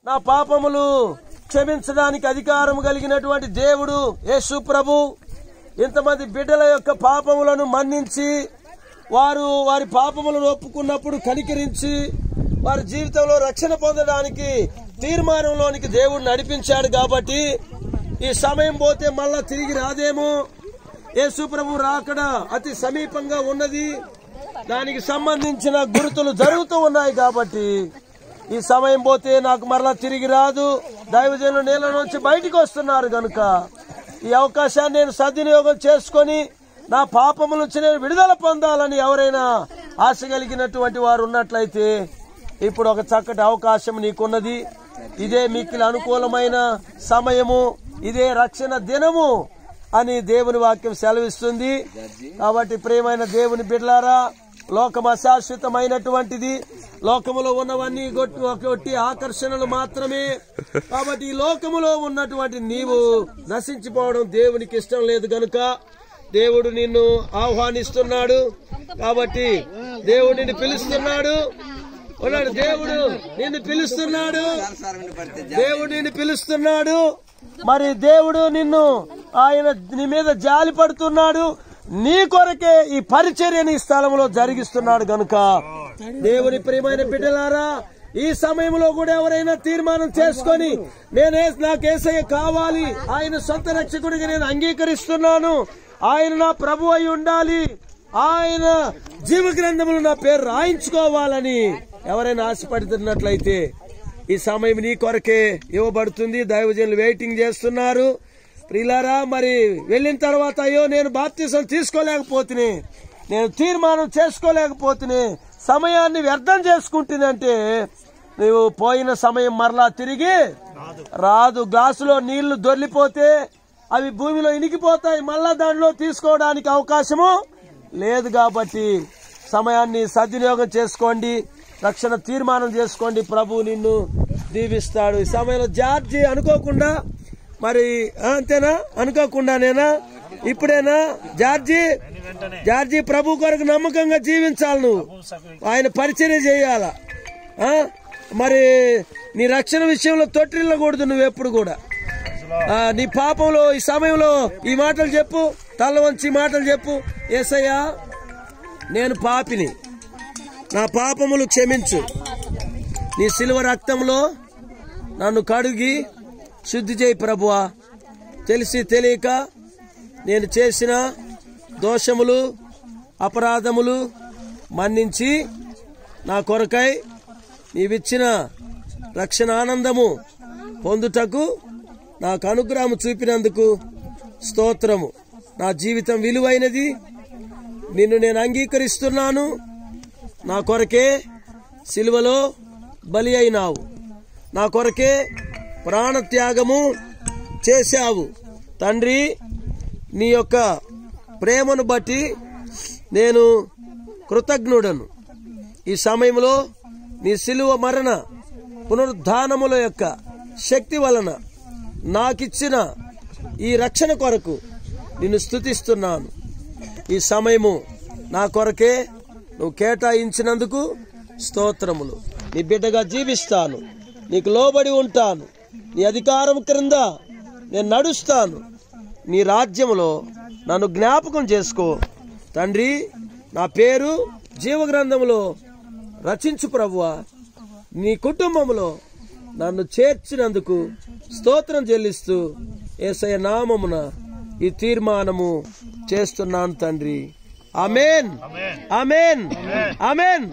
నా పాపములు క్షమించడానికి అధికారం కలిగినటువంటి దేవుడు యేసు ప్రభు ఇంతమంది బిడ్డల యొక్క పాపములను మన్నించి వారు వారి పాపములను ఒప్పుకున్నప్పుడు కనికరించి వారి జీవితంలో రక్షణ పొందడానికి తీర్మానంలోనికి దేవుడు నడిపించాడు కాబట్టి ఈ సమయం పోతే మళ్ళా తిరిగి రాదేమో యేసు ప్రభు రాకడ అతి సమీపంగా ఉన్నది దానికి సంబంధించిన గుర్తులు జరుగుతూ ఉన్నాయి కాబట్టి ఈ సమయం పోతే నాకు మరలా తిరిగి రాదు దైవజనులు నీళ్ళ నుంచి బయటికి వస్తున్నారు గనుక ఈ అవకాశాన్ని నేను సద్వినియోగం చేసుకొని నా పాపముల నుంచి నేను విడుదల పొందాలని ఎవరైనా ఆశ కలిగినటువంటి వారు ఉన్నట్లయితే ఇప్పుడు ఒక చక్కటి అవకాశం నీకున్నది ఇదే మీకు అనుకూలమైన సమయము ఇదే రక్షణ దినము అని దేవుని వాక్యం సెలవిస్తుంది కాబట్టి ప్రియమైన దేవుని బిడ్లారా లోకం అశాశ్వతమైనటువంటిది లోకములో ఉన్నవన్నీ గొట్టి ఒకటి ఆకర్షణలు మాత్రమే కాబట్టి ఈ లోకములో ఉన్నటువంటి నీవు నశించిపోవడం దేవునికి ఇష్టం లేదు గనుక దేవుడు నిన్ను ఆహ్వానిస్తున్నాడు కాబట్టి దేవుడు నిన్ను పిలుస్తున్నాడు ఉన్నాడు దేవుడు నిన్ను పిలుస్తున్నాడు దేవుడు నిన్ను పిలుస్తున్నాడు మరి దేవుడు నిన్ను ఆయన నీ మీద జాలి పడుతున్నాడు నీ కొరకే ఈ పరిచర్యని ఈ స్థలంలో జరిగిస్తున్నాడు గనుక దేవుని ప్రియమైన బిడ్డలారా ఈ సమయంలో కూడా ఎవరైనా తీర్మానం చేసుకొని నేనే నాకు ఏసయ్య కావాలి ఆయన సొంత రక్షకుడిగా నేను అంగీకరిస్తున్నాను ఆయన నా ప్రభు అయి ఉండాలి ఆయన జీవ గ్రంథములు నా పేరు రాయించుకోవాలని ఎవరైనా ఆశపడుతున్నట్లయితే ఈ సమయం నీ కొరకే ఇవ్వబడుతుంది దైవజనులు వెయిటింగ్ చేస్తున్నారు ప్రిలారా మరి వెళ్ళిన తర్వాత అయ్యో నేను బాప్తీసం తీసుకోలేకపోతుని నేను తీర్మానం చేసుకోలేకపోతుని సమయాన్ని వ్యర్థం చేసుకుంటుందంటే నువ్వు పోయిన సమయం మరలా తిరిగి రాదు గ్లాసులో నీళ్లు దొర్లిపోతే అవి భూమిలో ఇనికిపోతాయి మళ్ళా దానిలో తీసుకోవడానికి అవకాశము లేదు కాబట్టి సమయాన్ని సద్వినియోగం చేసుకోండి రక్షణ తీర్మానం చేసుకోండి ప్రభు నిన్ను దీవిస్తాడు ఈ సమయంలో జార్జి అనుకోకుండా మరి ఆ, అంతేనా అనుకోకుండానేనా ఇప్పుడేనా జార్జి జార్జి ప్రభు కొరకు నమ్మకంగా జీవించాలి నువ్వు ఆయన పరిచర్య చేయాల ఆ? మరి నీ రక్షణ విషయంలో తొట్టిల్లకూడదు నువ్వు ఎప్పుడు కూడా ఆ, నీ పాపంలో ఈ సమయంలో ఈ మాటలు చెప్పు తల వంచి ఈ మాటలు చెప్పు ఏసయ్యా నేను పాపిని నా పాపములు క్షమించు నీ సిలువ రక్తంలో నన్ను కడుగి శుద్ధి చేయి ప్రభువా తెలిసి తెలియక నేను చేసిన దోషములు అపరాధములు మన్నించి నా కొరకై నీవిచ్చిన రక్షణ ఆనందము పొందుటకు నాకు అనుగ్రహం చూపినందుకు స్తోత్రము నా జీవితం విలువైనది నిన్ను నేను అంగీకరిస్తున్నాను నా కొరకే సిలువలో బలి అయినావు నా కొరకే ప్రాణత్యాగము చేశావు తండ్రి నీ యొక్క ప్రేమను బట్టి నేను కృతజ్ఞుడను ఈ సమయంలో నీ సిలువ మరణ పునరుద్ధానముల యొక్క శక్తి వలన నాకిచ్చిన ఈ రక్షణ కొరకు నిన్ను స్తుతిస్తున్నాను ఈ సమయము నా కొరకే నువ్వు కేటాయించినందుకు స్తోత్రములు నీ బిడ్డగా జీవిస్తాను నీకు లోబడి ఉంటాను నీ అధికారం క్రింద నేను నడుస్తాను నీ రాజ్యములో నన్ను జ్ఞాపకం చేసుకో తండ్రి నా పేరు జీవగ్రంథములో రచించు ప్రభువా నీ కుటుంబములో నన్ను చేర్చినందుకు స్తోత్రం చెల్లిస్తూ ఏసయ నామమున ఈ తీర్మానము చేస్తున్నాను తండ్రి అమేన్ అమేన్ అమేన్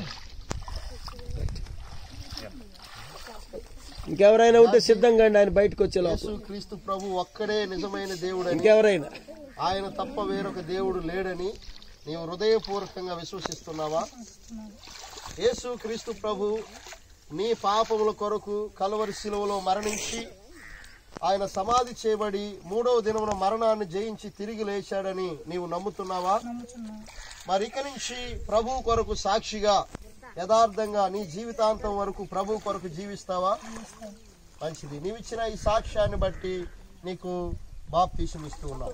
ఇంకెవరైనా ఉంటే సిద్ధంగా అండి ఆయన బయటకు వచ్చే లోపల యేసు క్రీస్తు ప్రభు ఒక్కడే నిజమైన దేవుడని ఇంకెవరైనా ఆయన తప్ప వేరొక దేవుడు లేడని నీవు హృదయపూర్వకంగా విశ్వసిస్తున్నావా యేసు క్రీస్తు ప్రభు నీ పాపముల కొరకు కలవరి శిలువలో మరణించి ఆయన సమాధి చేయబడి మూడవ దినమున మరణాన్ని జయించి తిరిగి లేచాడని నీవు నమ్ముతున్నావా మరి ఇక నుంచి ప్రభు కొరకు సాక్షిగా యథార్థంగా నీ జీవితాంతం వరకు ప్రభు కొరకు జీవిస్తావా మంచిది నీవిచ్చిన ఈ సాక్ష్యాన్ని బట్టి నీకు బాప్తీసం ఇస్తూ ఉన్నావు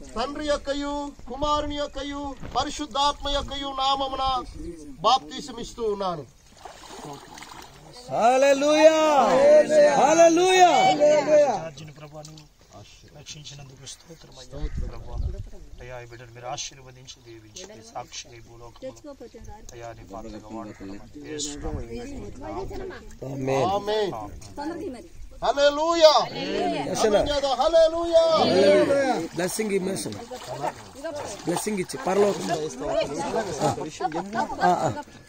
తండ్రి యొక్కయు కుమారుని యొక్కయు పరిశుద్ధాత్మ యొక్కయు నామమున బాప్తీసమిస్తూ ఉన్నాను హల్లెలూయా హల్లెలూయా రాజ్యాన్ని ప్రభా నువ్వు రక్షించినందుకు స్తోత్రమయ్యా ప్రభా అయ్యా ఈ బిడ్డను మీరు ఆశీర్వదించి దీవించి మీ సాక్షి ఈ భూలోకంలో అయ్యా నీ పాత్రగా వాడుకోమని యేసునామములో ఆమేన్ ఆమేన్ హల్లెలూయా అన్యదా హల్లెలూయా బ్లెస్సింగ్ ఇమ్మేషన్ బ్లెస్సింగ్ ఇచ్చి పరలోకం ఆ, ఆ.